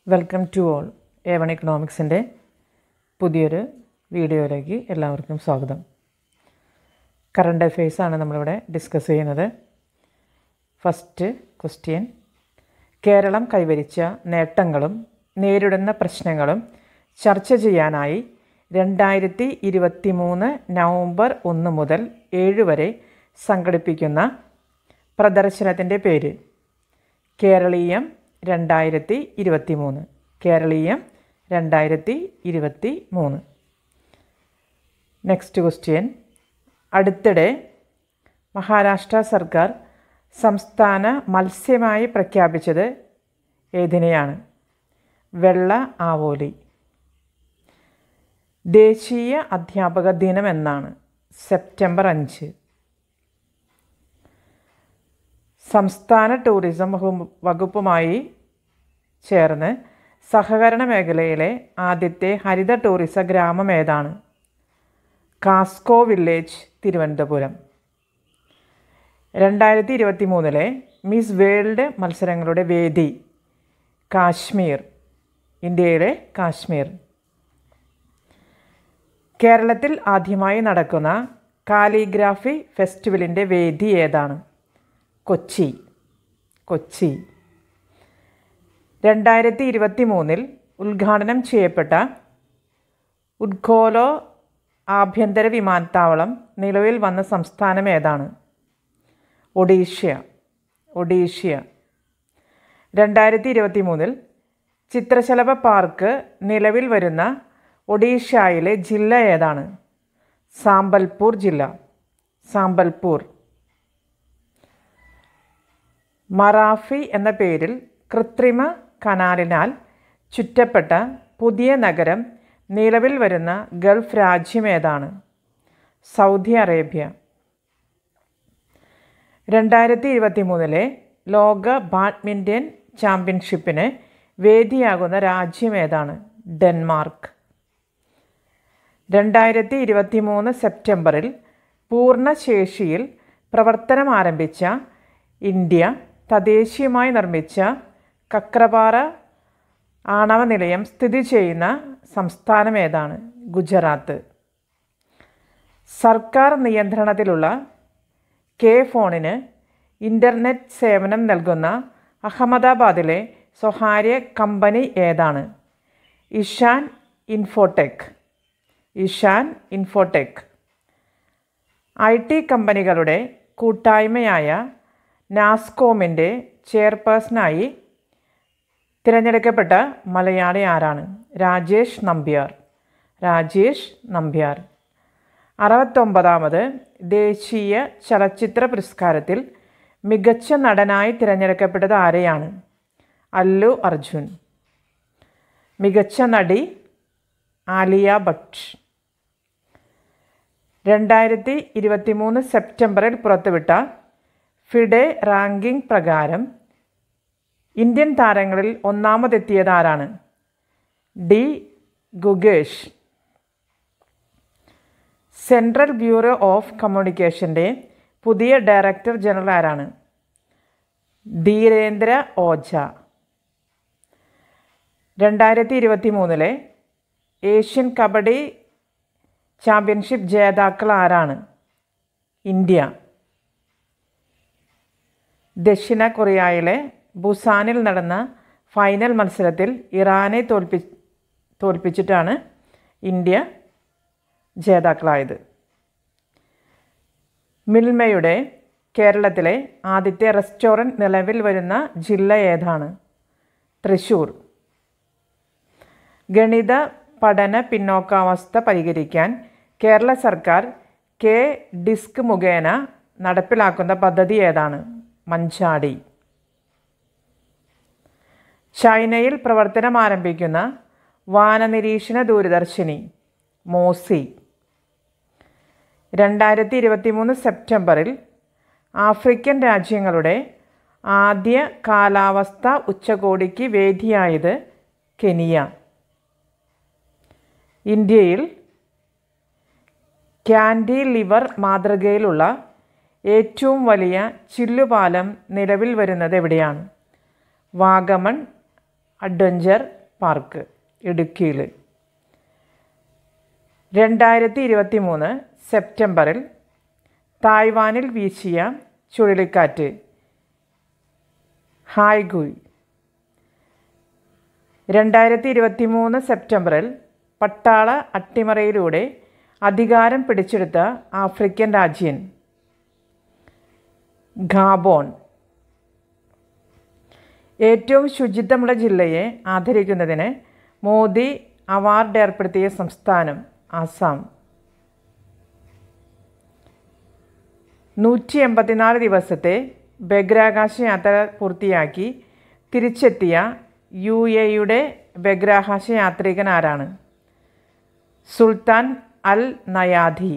welcome to all A one ഇക്കണോമിക്സിൻ്റെ പുതിയൊരു വീഡിയോയിലേക്ക് എല്ലാവർക്കും സ്വാഗതം കറണ്ട് അഫെയർസാണ് നമ്മളിവിടെ ഡിസ്കസ് ചെയ്യുന്നത് ഫസ്റ്റ് ക്വസ്റ്റ്യൻ കേരളം കൈവരിച്ച നേട്ടങ്ങളും നേരിടുന്ന പ്രശ്നങ്ങളും ചർച്ച ചെയ്യാനായി രണ്ടായിരത്തി ഇരുപത്തി മൂന്ന് നവംബർ ഒന്ന് മുതൽ ഏഴ് വരെ സംഘടിപ്പിക്കുന്ന പ്രദർശനത്തിൻ്റെ പേര് കേരളീയം രണ്ടായിരത്തി ഇരുപത്തി മൂന്ന് കേരളീയം രണ്ടായിരത്തി ഇരുപത്തി മൂന്ന് നെക്സ്റ്റ് ക്വസ്റ്റ്യൻ അടുത്തിടെ മഹാരാഷ്ട്ര സർക്കാർ സംസ്ഥാന മത്സ്യമായി പ്രഖ്യാപിച്ചത് ഏതിനെയാണ് വെള്ള ആവോലി ദേശീയ അധ്യാപക ദിനം എന്നാണ് സെപ്റ്റംബർ അഞ്ച് സംസ്ഥാന ടൂറിസം വകുപ്പ് വകുപ്പുമായി ചേർന്ന് സഹകരണ മേഖലയിലെ ആദ്യത്തെ ഹരിത ടൂറിസം ഗ്രാമം ഏതാണ് കാസ്കോ വില്ലേജ് തിരുവനന്തപുരം രണ്ടായിരത്തി ഇരുപത്തി മൂന്നിലെ മിസ് വേൾഡ് മത്സരങ്ങളുടെ വേദി കാശ്മീർ ഇന്ത്യയിലെ കാശ്മീർ കേരളത്തിൽ ആദ്യമായി നടക്കുന്ന കാലിഗ്രാഫി ഫെസ്റ്റിവലിൻ്റെ വേദി ഏതാണ് കൊച്ചി കൊച്ചി രണ്ടായിരത്തി ഇരുപത്തി മൂന്നിൽ ഉദ്ഘാടനം ചെയ്യപ്പെട്ട ഉദ്ഘോലോ ആഭ്യന്തര വിമാനത്താവളം നിലവിൽ വന്ന സംസ്ഥാനം ഏതാണ് ഒഡീഷ്യ ഒഡീഷ്യ രണ്ടായിരത്തി ഇരുപത്തി മൂന്നിൽ ചിത്രശലഭ പാർക്ക് നിലവിൽ വരുന്ന ഒഡീഷയിലെ ജില്ല ഏതാണ് സാമ്പൽപൂർ ജില്ല സാമ്പൽപൂർ മറാഫി എന്ന പേരിൽ കൃത്രിമ കനാലിനാൽ ചുറ്റപ്പെട്ട പുതിയ നഗരം നിലവിൽ വരുന്ന ഗൾഫ് രാജ്യം ഏതാണ് സൗദി അറേബ്യ രണ്ടായിരത്തി ഇരുപത്തി മൂന്നിലെ ലോക ബാഡ്മിൻ്റൺ ചാമ്പ്യൻഷിപ്പിന് വേദിയാകുന്ന രാജ്യം ഏതാണ് ഡെൻമാർക്ക് രണ്ടായിരത്തി ഇരുപത്തി മൂന്ന് സെപ്റ്റംബറിൽ പൂർണ്ണശേഷിയിൽ പ്രവർത്തനം ആരംഭിച്ച ഇന്ത്യ തദ്ദേശീയമായി നിർമ്മിച്ച കക്രപാറ ആണവ നിലയം സ്ഥിതി ചെയ്യുന്ന സംസ്ഥാനം ഏതാണ് ഗുജറാത്ത് സർക്കാർ നിയന്ത്രണത്തിലുള്ള കെ ഫോണിന് ഇൻ്റർനെറ്റ് സേവനം നൽകുന്ന അഹമ്മദാബാദിലെ സ്വകാര്യ കമ്പനി ഏതാണ് Ishan infotech Ishan infotech I T കമ്പനികളുടെ കൂട്ടായ്മയായ നാസ്കോമിൻ്റെ ചെയർപേഴ്സണായി തിരഞ്ഞെടുക്കപ്പെട്ട മലയാളി ആരാണ് രാജേഷ് നമ്പ്യാർ രാജേഷ് നമ്പ്യാർ അറുപത്തൊമ്പതാമത് ദേശീയ ചലച്ചിത്ര പുരസ്കാരത്തിൽ മികച്ച നടനായി തിരഞ്ഞെടുക്കപ്പെട്ടത് ആരെയാണ് അല്ലു അർജുൻ മികച്ച നടി ആലിയ ഭട്ട് രണ്ടായിരത്തി ഇരുപത്തി മൂന്ന് സെപ്റ്റംബറിൽ പുറത്തുവിട്ട ഫിഡെ റാങ്കിംഗ് പ്രകാരം ഇന്ത്യൻ താരങ്ങളിൽ ഒന്നാമതെത്തിയത് ആരാണ് D Gukesh central bureau of കമ്മ്യൂണിക്കേഷൻ്റെ പുതിയ ഡയറക്ടർ ജനറൽ ആരാണ് ധീരേന്ദ്ര ഓജ രണ്ടായിരത്തി ഇരുപത്തി മൂന്നിലെ ഏഷ്യൻ കബഡി ചാമ്പ്യൻഷിപ്പ് ജേതാക്കൾ ആരാണ് ഇന്ത്യ ദക്ഷിണ കൊറിയയിലെ ബുസാനിൽ നടന്ന ഫൈനൽ മത്സരത്തിൽ ഇറാനെ തോൽപ്പി തോൽപ്പിച്ചിട്ടാണ് ഇന്ത്യ ജേതാക്കളായത് മിൽമയുടെ കേരളത്തിലെ ആദ്യത്തെ റെസ്റ്റോറൻറ്റ് നിലവിൽ വരുന്ന ജില്ല ഏതാണ് തൃശ്ശൂർ ഗണിത പഠന പിന്നോക്കാവസ്ഥ പരിഹരിക്കാൻ കേരള സർക്കാർ കെ ഡിസ്ക് മുഖേന നടപ്പിലാക്കുന്ന പദ്ധതി ഏതാണ് മഞ്ചാടി ചൈനയിൽ പ്രവർത്തനം ആരംഭിക്കുന്ന വാനനിരീക്ഷണ ദൂരദർശിനി മോസി രണ്ടായിരത്തി ഇരുപത്തി മൂന്ന് സെപ്റ്റംബറിൽ ആഫ്രിക്കൻ രാജ്യങ്ങളുടെ ആദ്യ കാലാവസ്ഥ ഉച്ചകോടിക്ക് വേദിയായത് കെനിയ ഇന്ത്യയിൽ ക്യാൻഡിലിവർ മാതൃകയിലുള്ള ഏറ്റവും വലിയ ചില്ലുപാലം നിലവിൽ വരുന്നത് എവിടെയാണ് വാഗമൺ അഡ്വഞ്ചർ പാർക്ക് ഇടുക്കിയിൽ രണ്ടായിരത്തി ഇരുപത്തി മൂന്ന് സെപ്റ്റംബറിൽ തായ്വാനിൽ വീശിയ ചുഴലിക്കാറ്റ് ഹായ്ഗുയ് രണ്ടായിരത്തി ഇരുപത്തി മൂന്ന് സെപ്റ്റംബറിൽ പട്ടാള അട്ടിമറയിലൂടെ അധികാരം പിടിച്ചെടുത്ത ആഫ്രിക്കൻ രാജ്യം ഗാബോൺ ഏറ്റവും ശുചിത്വമുള്ള ജില്ലയെ ആദരിക്കുന്നതിന് മോദി അവാർഡ് ഏർപ്പെടുത്തിയ സംസ്ഥാനം ആസാം നൂറ്റി എൺപത്തിനാല് ദിവസത്തെ ബഹിരാകാശ യാത്ര പൂർത്തിയാക്കി തിരിച്ചെത്തിയ യു എയുടെ ബഹിരാകാശ യാത്രികൻ ആരാണ് സുൽത്താൻ അൽ നയാധി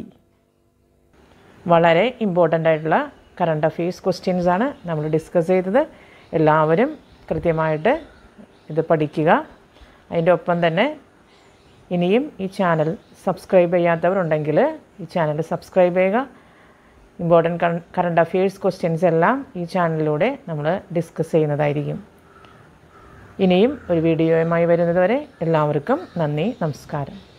വളരെ ഇമ്പോർട്ടൻ്റ് ആയിട്ടുള്ള കറണ്ട് അഫെയർസ് ക്വസ്റ്റ്യൻസ് ആണ് നമ്മൾ ഡിസ്കസ് ചെയ്തത് എല്ലാവരും കൃത്യമായിട്ട് ഇത് പഠിക്കുക അതിൻ്റെ ഒപ്പം തന്നെ ഇനിയും ഈ ചാനൽ സബ്സ്ക്രൈബ് ചെയ്യാത്തവരുണ്ടെങ്കിൽ ഈ ചാനൽ സബ്സ്ക്രൈബ് ചെയ്യുക ഇമ്പോർട്ടൻറ്റ് കറണ്ട് അഫെയർസ് ക്വസ്റ്റ്യൻസ് എല്ലാം ഈ ചാനലിലൂടെ നമ്മൾ ഡിസ്കസ് ചെയ്യുന്നതായിരിക്കും ഇനിയും ഒരു വീഡിയോയുമായി വരുന്നതുവരെ എല്ലാവർക്കും നന്ദി നമസ്കാരം